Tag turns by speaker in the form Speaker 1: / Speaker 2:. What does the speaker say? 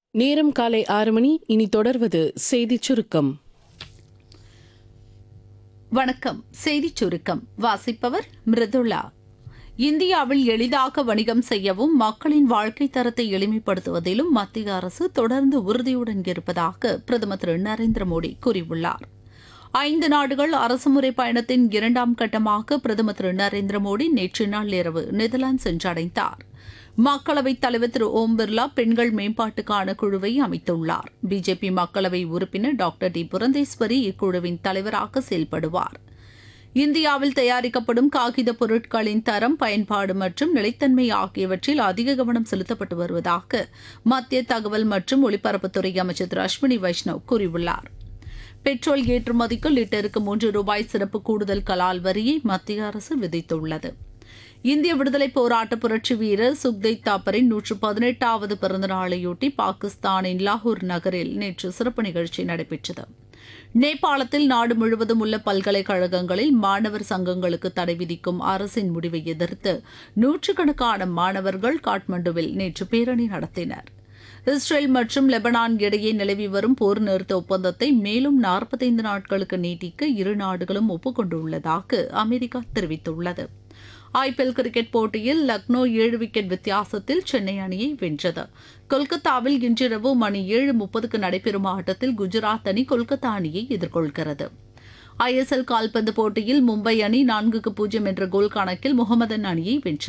Speaker 1: நேரம் காலை ஆறு மணி இனி தொடர்வது செய்திச் சுருக்கம்
Speaker 2: வணக்கம் செய்திச் சுருக்கம் வாசிப்பவர் மிருதுளா இந்தியாவில் எளிதாக வணிகம் செய்யவும் மக்களின் வாழ்க்கை தரத்தை எளிமைப்படுத்துவதிலும் மத்திய அரசு தொடர்ந்து உறுதியுடன் இருப்பதாக பிரதமர் திரு நரேந்திர மோடி கூறியுள்ளார் ஐந்து நாடுகள் அரசுமுறை பயணத்தின் இரண்டாம் கட்டமாக பிரதமர் திரு நரேந்திர மோடி நேற்று நள்ளிரவு நெதர்லாந்து சென்றடைந்தார் மக்களவைத் தலைவர் திரு ஓம் பிர்லா பெண்கள் மேம்பாட்டுக்கான குழுவை அமைத்துள்ளார் பிஜேபி மக்களவை உறுப்பினர் டாக்டர் டி புரந்தேஸ்வரி இக்குழுவின் தலைவராக செயல்படுவார் இந்தியாவில் தயாரிக்கப்படும் காகித பொருட்களின் தரம் பயன்பாடு மற்றும் நிலைத்தன்மை ஆகியவற்றில் அதிக கவனம் செலுத்தப்பட்டு வருவதாக மத்திய தகவல் மற்றும் ஒலிபரப்புத்துறை அமைச்சர் திரு அஸ்வினி வைஷ்ணவ் கூறியுள்ளார் பெட்ரோல் ஏற்றுமதிக்கு லிட்டருக்கு மூன்று ரூபாய் சிறப்பு கூடுதல் கலால் வரியை மத்திய அரசு விதித்துள்ளது இந்திய விடுதலை போராட்ட புரட்சி வீரர் சுக்தேவ் தாப்பரின் நூற்று பதினெட்டாவது பிறந்த நாளையொட்டி பாகிஸ்தானின் லாகூர் நகரில் நேற்று சிறப்பு நிகழ்ச்சி நடைபெற்றது நேபாளத்தில் நாடு முழுவதும் உள்ள பல்கலைக்கழகங்களில் மாணவர் சங்கங்களுக்கு தடை விதிக்கும் அரசின் முடிவை எதிர்த்து நூற்றுக்கணக்கான மாணவர்கள் காட்மண்டுவில் நேற்று பேரணி நடத்தினர் இஸ்ரேல் மற்றும் லெபனான் இடையே நிலவி வரும் போர் நிறுத்த ஒப்பந்தத்தை மேலும் நாற்பத்தைந்து நாட்களுக்கு நீட்டிக்க இரு நாடுகளும் ஒப்புக்கொண்டுள்ளதாக அமெரிக்கா தெரிவித்துள்ளது ஐபிஎல் கிரிக்கெட் போட்டியில் லக்னோ ஏழு விக்கெட் வித்தியாசத்தில் சென்னை அணியை வென்றது கொல்கத்தாவில் இன்றிரவு மணி ஏழு முப்பதுக்கு நடைபெறும் ஆட்டத்தில் குஜராத் அணி கொல்கத்தா அணியை எதிர்கொள்கிறது ஐஎஸ்எல் கால்பந்து போட்டியில் மும்பை அணி நான்குக்கு பூஜ்ஜியம் என்ற கோல் கணக்கில் முகமதன் அணியை வென்றது